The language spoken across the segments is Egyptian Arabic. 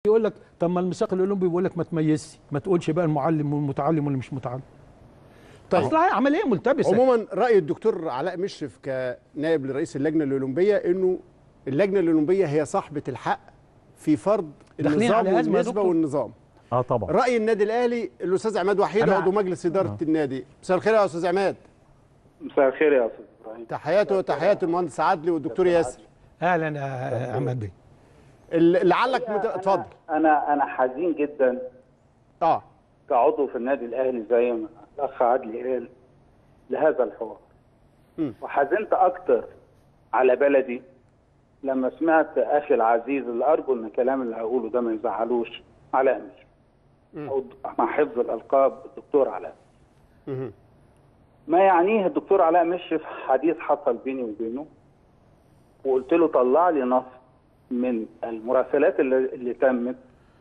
يقول لك طب ما الميثاق الاولمبي بيقول لك ما تميزش ما تقولش بقى المعلم والمتعلم واللي مش متعلم طيب اصلها عمليه ملتبسه عموما راي الدكتور علاء مشرف كنائب لرئيس اللجنه الاولمبيه انه اللجنه الاولمبيه هي صاحبه الحق في فرض داخلين النظام على أزمة يا والنسبه دكتور. والنظام اه طبعا راي النادي الاهلي الاستاذ عماد وحيد أنا- عضو مجلس اداره النادي مساء الخير يا استاذ عماد مساء الخير يا استاذ ابراهيم تحياته وتحيات المهندس عدلي والدكتور ياسر اهلا يا عماد بيه ال- لعلك مت... اتفضل انا انا حزين جدا اه كعضو في النادي الاهلي زي ما الاخ عدلي قال لهذا الحوار مم. وحزنت اكتر على بلدي لما سمعت اخي العزيز اللي ارجو ان الكلام اللي هقوله ده ما يزعلوش علاء مش او مع حفظ الالقاب الدكتور علاء مهم. ما يعنيه الدكتور علاء مشرف حديث حصل بيني وبينه وقلت له طلع لي نص من المراسلات اللي, اللي تمت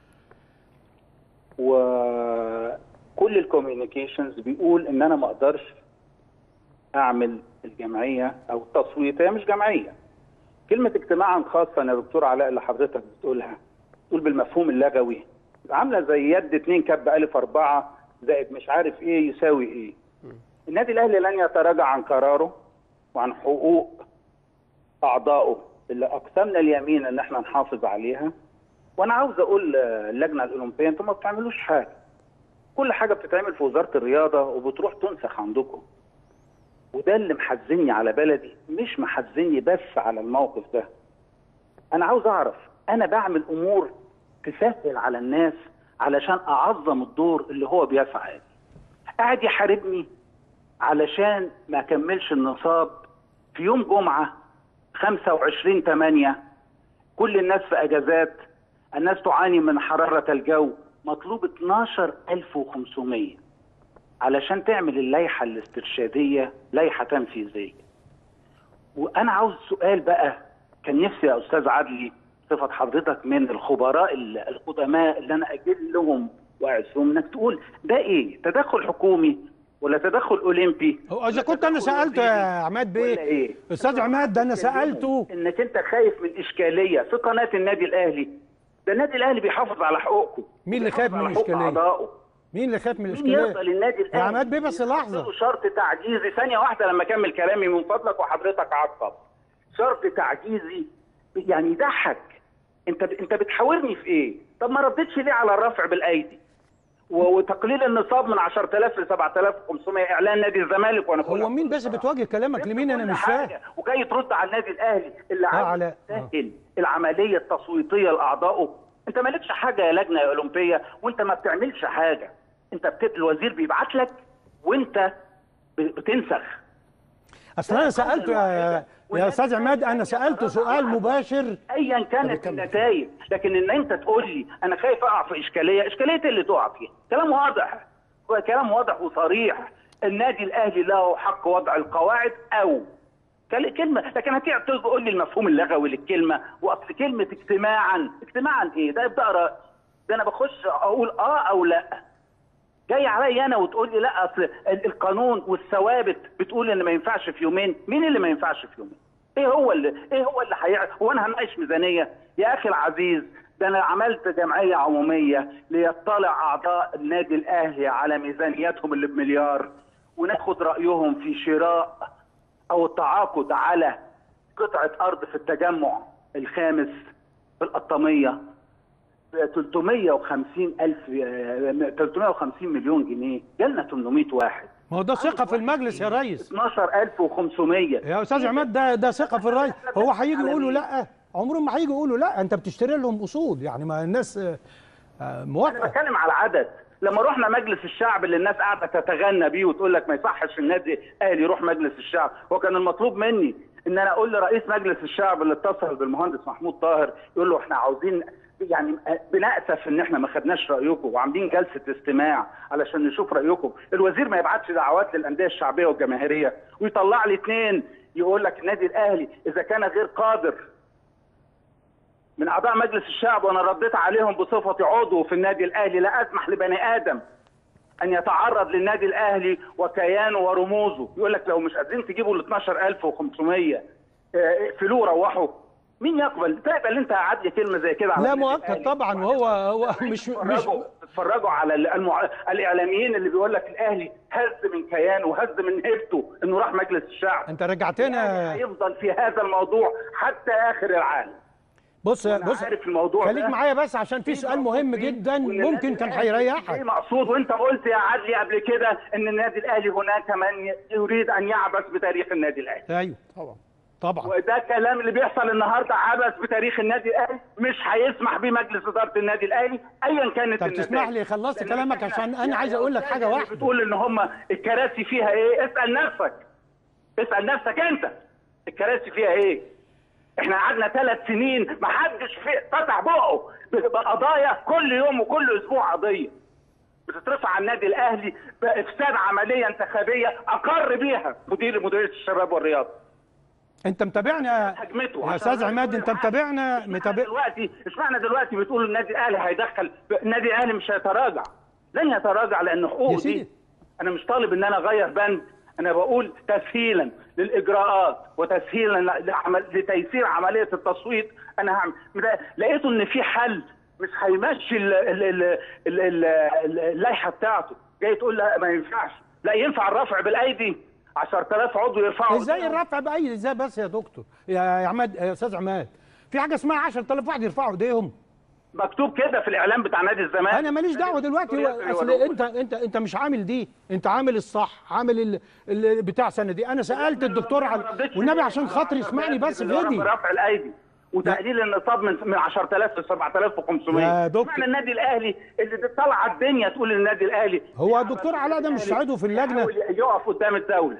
وكل الكوميونيكيشنز بيقول ان انا ما اقدرش اعمل الجمعيه او التصويت هي مش جمعيه كلمه اجتماعا خاصه يا دكتور علاء اللي حضرتك بتقولها تقول بالمفهوم اللغوي عامله زي يد اتنين كب الف اربعه زائد مش عارف ايه يساوي ايه النادي الاهلي لن يتراجع عن قراره وعن حقوق اعضائه اللي اقسمنا اليمين ان احنا نحافظ عليها وانا عاوز اقول آه، اللجنه الاولمبيه انتم ما بتعملوش حاجه كل حاجه بتتعمل في وزاره الرياضه وبتروح تنسخ عندكم وده اللي محزني على بلدي مش محزني بس على الموقف ده انا عاوز اعرف انا بعمل امور تسهل على الناس علشان اعظم الدور اللي هو بيسعى ليه. قاعد يحاربني علشان ما اكملش النصاب في يوم جمعه 25 8 كل الناس في اجازات الناس تعاني من حراره الجو مطلوب 12500 علشان تعمل اللائحه الاسترشاديه لائحه تنفيذيه وانا عاوز سؤال بقى كان نفسي يا استاذ عدلي صفه حضرتك من الخبراء ال- القدماء اللي انا اجلهم واعزهم انك تقول ده ايه تدخل حكومي ولا تدخل اولمبي هو اذا كنت انا تدخل سالته يا وزيري عماد ولا بيه ايه استاذ عماد ده انا سالته انك انت خايف من اشكاليه في قناه النادي الاهلي ده النادي الاهلي بيحافظ على حقوقكم مين اللي بيحافظ خايف من على حقوق الإشكالية؟ أعضائه. مين اللي خاف من مين يرضى الاشكاليه للنادي الاهلي يا عماد بيه بس لحظه يحطوا شرط تعجيزي ثانيه واحده لما اكمل كلامي من فضلك وحضرتك عقب شرط تعجيزي يعني يضحك انت انت بتحاورني في ايه طب ما ردتش ليه على الرفع بالايدي و- وتقليل النصاب من 10000 ل 7500 اعلان نادي الزمالك وانا هو مين بس بتواجه كلامك لمين انا مش فاهم وجاي ترد على النادي الاهلي اللي آه، عايز علاء. يسهل العمليه التصويتيه لاعضائه انت مالكش حاجه يا لجنه يا اولمبيه وانت ما بتعملش حاجه انت بت... الوزير بيبعت لك وانت ب- بتنسخ اصل انا سالته يا يا استاذ عماد انا سالته سؤال مباشر ايا كانت النتائج لكن ان انت تقول لي انا خايف اقع في اشكاليه اشكاليه إيه اللي تقع فيها كلام واضح هو كلام واضح وصريح النادي الاهلي له حق وضع القواعد او كل- كلمه لكن هتقعد تقول لي المفهوم اللغوي للكلمه واصل كلمه اجتماعا اجتماعا ايه ده ابدا راي ده انا بخش اقول اه او لا جاي عليا انا وتقول لي لا اصل ال- القانون والثوابت بتقول ان ما ينفعش في يومين مين اللي ما ينفعش في يومين ايه هو اللي ايه هو اللي هيع هو انا هناقش ميزانيه يا اخي العزيز ده انا عملت جمعيه عموميه ليطلع اعضاء النادي الاهلي على ميزانيتهم اللي بمليار وناخد رايهم في شراء او التعاقد على قطعه ارض في التجمع الخامس في القطاميه 350 الف 350 مليون جنيه جالنا 800 واحد ما هو ده ثقه في المجلس يا ريس 12500 يا استاذ عماد ده ده ثقه في الرئيس هو هيجي يقولوا لا عمرهم ما هيجي يقولوا لا انت بتشتري لهم اصول يعني ما الناس آه، آه، انا موافقه بتكلم على العدد لما رحنا مجلس الشعب اللي الناس قاعده تتغنى بيه وتقول لك ما يصحش النادي الاهلي يروح مجلس الشعب وكان المطلوب مني ان انا اقول لرئيس مجلس الشعب اللي اتصل بالمهندس محمود طاهر يقول له احنا عاوزين يعني بنأسف ان احنا ما خدناش رايكم وعاملين جلسه استماع علشان نشوف رايكم الوزير ما يبعتش دعوات للانديه الشعبيه والجماهيريه ويطلع لي اثنين يقول لك النادي الاهلي اذا كان غير قادر من اعضاء مجلس الشعب وانا رديت عليهم بصفتي عضو في النادي الاهلي لا اسمح لبني ادم ان يتعرض للنادي الاهلي وكيانه ورموزه يقول لك لو مش قادرين تجيبوا ال 12500 آه، اقفلوه روحوا مين يقبل تقبل انت عدلي كلمه زي كده على لا النادي مؤكد الأهلي؟ طبعا وهو هو مش مش تتفرجوا تتفرجوا على ال- المع... الاعلاميين اللي بيقول لك الاهلي هز من كيانه وهز من هيبته انه راح مجلس الشعب انت رجعتنا الأهلي هيفضل في هذا الموضوع حتى اخر العالم بص أنا بص عارف الموضوع خليك ده. معايا بس عشان في سؤال مهم جدا وإن النادي ممكن كان الأهلي هيريحك ايه مقصود وانت قلت يا عدلي قبل كده ان النادي الاهلي هناك من يريد ان يعبث بتاريخ النادي الاهلي ايوه طبعا طبعا وده الكلام اللي بيحصل النهارده عبث بتاريخ النادي الاهلي مش هيسمح بيه مجلس اداره النادي الاهلي ايا كانت طب النتائج. تسمح لي خلصت لأن كلامك إحنا- عشان انا يعني عايز اقول لك حاجه اللي واحده بتقول ان هم الكراسي فيها ايه اسال نفسك اسال نفسك انت الكراسي فيها ايه احنا قعدنا ثلاث سنين ما حدش في فتح بقه بقضايا كل يوم وكل اسبوع قضيه بتترفع على النادي الاهلي بافساد عمليه انتخابيه اقر بيها مدير مديريه الشباب والرياضه انت متابعنا هجمته يا عشان استاذ عماد كل انت حاجة. متابعنا اشمعنى متابع دلوقتي اشمعنى دلوقتي بتقولوا النادي الاهلي هيدخل النادي الاهلي مش هيتراجع لن يتراجع لان يا حقوقه سيدي. دي انا مش طالب ان انا اغير بند انا بقول تسهيلا للاجراءات وتسهيلا لعمل لتيسير عمليه التصويت انا هعمل ده- لقيته ان في حل مش هيمشي ال- ال- ال- ال- ال- ال- اللائحه بتاعته جاي تقول لا ما ينفعش لا ينفع الرفع بالايدي 10000 عضو يرفعوا ازاي الرفع باي ازاي بس يا دكتور يا يا عماد يا استاذ عماد في حاجه اسمها 10000 واحد يرفعوا ايديهم مكتوب كده في الاعلام بتاع نادي الزمالك انا ماليش دعوه دلوقتي هو اصل انت انت انت مش عامل دي انت عامل الصح عامل ال... ال... بتاع سنه دي انا سالت الدكتور على والنبي عشان خاطري اسمعني بس فيدي رفع الايدي وتقليل النصاب من من 10000 ل 7500 يا دكتور. معنى النادي الاهلي اللي طالعه الدنيا تقول النادي الاهلي هو الدكتور علاء ده مش عضو في اللجنه يحاول يقف قدام الدوله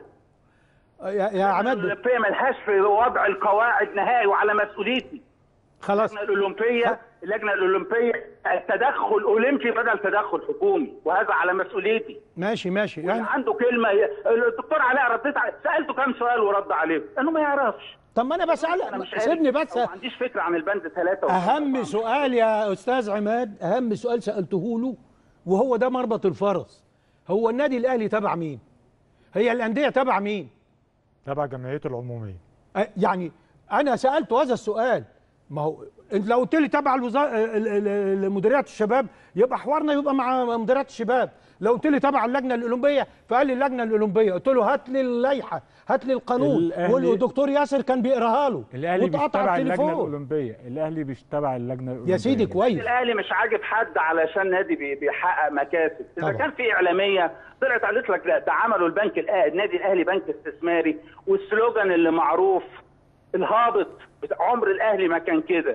يا, يا عماد الاولمبيه ملهاش في وضع القواعد نهائي وعلى مسؤوليتي خلاص اللجنه الاولمبيه اللجنه الاولمبيه التدخل اولمبي بدل تدخل حكومي وهذا على مسؤوليتي ماشي ماشي يعني يعني عنده كلمه الدكتور علاء رديت عليه سالته كام سؤال ورد عليه لانه ما يعرفش طب ما انا انا بسال مش عارف. سيبني بس أو ما عنديش فكره عن البند ثلاثه اهم سؤال يا استاذ عماد اهم سؤال سالته له وهو ده مربط الفرس هو النادي الاهلي تبع مين هي الانديه تبع مين تبع جمعيته العموميه أه، يعني انا سالت هذا السؤال ما هو انت لو قلت لي تبع الوزاره مديريات الشباب يبقى حوارنا يبقى مع مديريات الشباب لو قلت لي تبع اللجنه الاولمبيه فقال لي اللجنه الاولمبيه قلت له هات لي اللائحه هات لي القانون الأهلي- والدكتور ياسر كان بيقراها له الاهلي مش واتقطع تبع اللجنه التليفون. الاولمبيه الاهلي مش تبع اللجنه الاولمبيه يا سيدي كويس الاهلي مش عاجب حد علشان نادي بي- بيحقق مكاسب اذا طبعا. كان في اعلاميه طلعت قالت لك لا ده عملوا البنك الاهلي النادي الاهلي بنك استثماري والسلوجان اللي معروف الهابط بتاع عمر الاهلي ما كان كده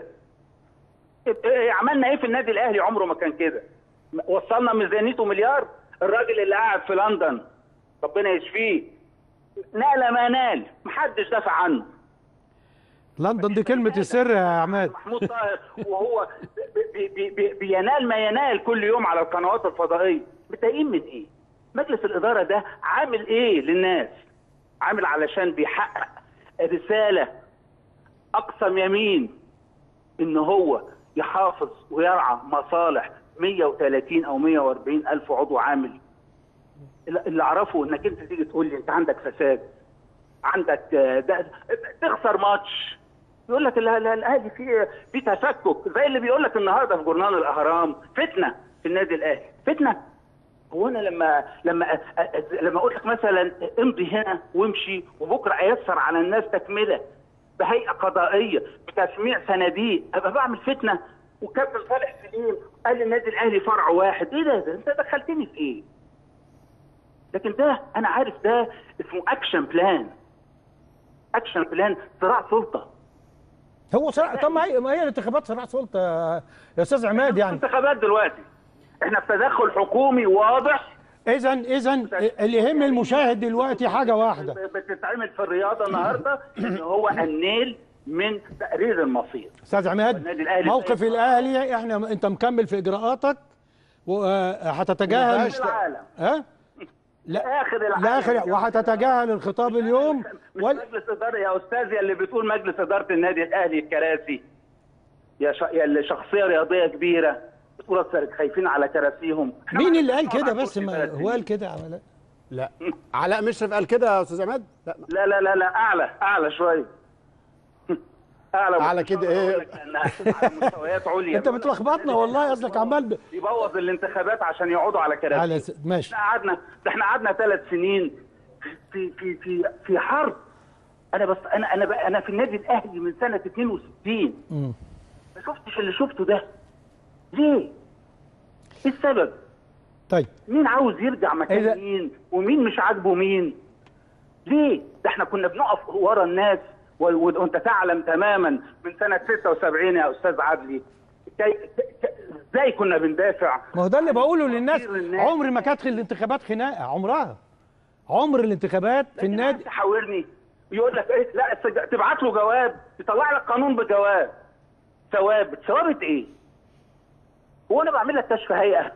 إيه- إيه عملنا ايه في النادي الاهلي عمره ما كان كده وصلنا ميزانيته مليار الراجل اللي قاعد في لندن ربنا يشفيه نال ما نال محدش دافع عنه لندن دي كلمه السر يا عماد محمود طاهر وهو بي بي بي بينال ما ينال كل يوم على القنوات الفضائيه متضايقين من ايه؟ مجلس الاداره ده عامل ايه للناس؟ عامل علشان بيحقق رساله اقسم يمين ان هو يحافظ ويرعى مصالح 130 او 140 الف عضو عامل اللي اعرفه انك انت تيجي تقول لي انت عندك فساد عندك آه، ده تخسر ماتش يقول لك لا لا الاهلي في في تفكك زي اللي بيقول لك النهارده في جورنال الاهرام فتنه في النادي الاهلي فتنه هو انا لما لما أ- أ- لما اقول لك مثلا امضي هنا وامشي وبكره ايسر على الناس تكمله بهيئه قضائيه بتسميع صناديق ابقى بعمل فتنه وكابتن صالح سليم قال النادي الاهلي فرع واحد ايه ده, ده انت دخلتني في ايه؟ لكن ده انا عارف ده اسمه اكشن بلان اكشن بلان صراع سلطه هو صراع طب ما هي ما هي الانتخابات صراع سلطه يا استاذ عماد يعني انتخابات دلوقتي احنا في تدخل حكومي واضح اذا اذا اللي يهم المشاهد دلوقتي حاجه واحده بتتعمل في الرياضه النهارده ان هو النيل من تقرير المصير استاذ عماد والنادي الأهلي موقف زي- الاهلي احنا انت مكمل في اجراءاتك وهتتجاهل مفيهاش العالم ها لا اخر العالم لاخر وهتتجاهل الخطاب اليوم مش وال... مجلس اداره يا استاذ اللي بتقول مجلس اداره النادي الاهلي الكراسي يا ش... يا اللي شخصيه رياضيه كبيره بتقول أصل خايفين على كراسيهم إحنا مين ما اللي قال نقعد كده على بس كرسي ما ثلاث هو سنين. قال كده يا عملاء لا علاء مشرف قال كده يا استاذ عماد لا لا لا لا لا اعلى اعلى شويه اعلى على مستشار كده إيه؟ أقول لك لأنها هتبقى مستويات عليا انت بتلخبطنا والله قصدك عمال ب... يبوظ الانتخابات عشان يقعدوا على كراسي على س... ماشي احنا قعدنا ده احنا قعدنا ثلاث سنين في في في في حرب انا بس انا انا بقى انا في النادي الاهلي من سنه 62 مم. ما شفتش اللي شفته ده ليه؟ ايه السبب؟ طيب مين عاوز يرجع مكان إذا- مين ومين مش عاجبه مين ليه ده احنا كنا بنقف ورا الناس و- و- وانت تعلم تماما من سنه 76 يا استاذ عدلي كي- ك- ك- ازاي كنا بندافع ما هو ده اللي بقوله للناس كتير الناس. عمر ما كانت الانتخابات خناقه عمرها عمر الانتخابات في النادي تحاورني يقول لك ايه لا تج- تبعت له جواب يطلع لك قانون بجواب ثوابت ثوابت ايه هو انا بعمل لك كشف هيئه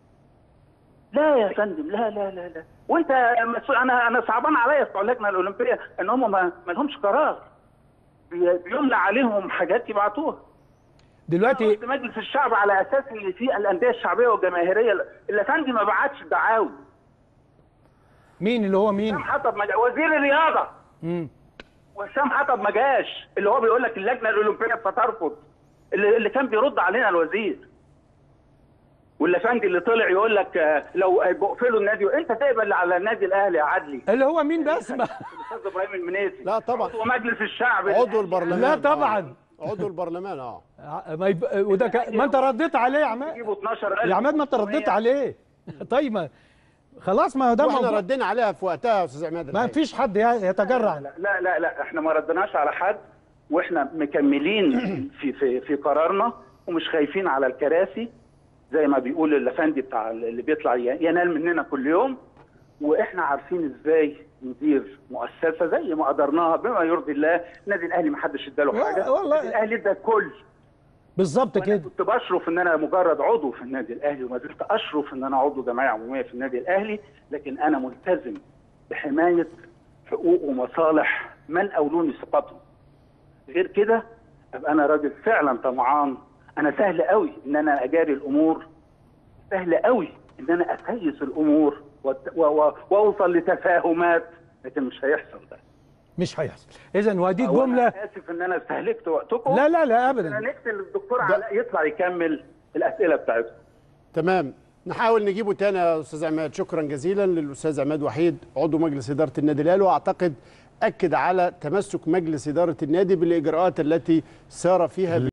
لا يا فندم لا لا لا لا وانت مسؤول انا انا صعبان عليا بتوع اللجنه الاولمبيه ان هم ما, ما لهمش قرار بي- بيملى عليهم حاجات يبعتوها دلوقتي رحت مجلس الشعب على اساس ان في الانديه الشعبيه والجماهيريه اللي فندي ما بعتش دعاوي مين اللي هو مين هشام حطب ما جا- وزير الرياضه مم. وهشام حطب ما جاش اللي هو بيقول لك اللجنه الاولمبيه بترفض اللي, اللي كان بيرد علينا الوزير واللافندي اللي طلع يقول لك آه، لو بقفلوا النادي انت تقبل على النادي الاهلي يا عدلي اللي هو مين بس ما الاستاذ ابراهيم المنيسي لا طبعا. عضو مجلس الشعب عضو البرلمان لا آه. طبعا. عضو البرلمان اه ما يب... وده ك... ما انت رديت عليه يا عماد يجيبوا 12000 يا عماد ما انت رديت عليه طيب ما خلاص ما هو ده واحنا موضوع ردينا عليها في وقتها يا استاذ عماد ما الحقيقة. فيش حد ي- يتجرع لا لا لا لا احنا ما ردناش على حد واحنا مكملين في في في قرارنا ومش خايفين على الكراسي زي ما بيقول الافندي بتاع اللي بيطلع ي- ينال مننا كل يوم واحنا عارفين ازاي ندير مؤسسه زي ما قدرناها بما يرضي الله النادي الاهلي ما حدش اداله حاجه والله. النادي الاهلي ادى الكل بالظبط وانا كده كنت بشرف ان انا مجرد عضو في النادي الاهلي وما زلت اشرف ان انا عضو جمعيه عموميه في النادي الاهلي لكن انا ملتزم بحمايه حقوق ومصالح من اولوني ثقتهم غير كده ابقى انا راجل فعلا طمعان انا سهل قوي ان انا اجاري الامور سهل قوي ان انا اسيس الامور وت- و- و- واوصل لتفاهمات لكن مش هيحصل ده مش هيحصل اذا وهدي وأنا جمله اسف ان انا استهلكت وقتكم لا لا لا انا ابدا نفسي الدكتور علاء يطلع يكمل الاسئله بتاعتكم تمام نحاول نجيبه تاني يا استاذ عماد شكرا جزيلا للاستاذ عماد وحيد عضو مجلس اداره النادي الاهلي واعتقد اكد على تمسك مجلس اداره النادي بالاجراءات التي سار فيها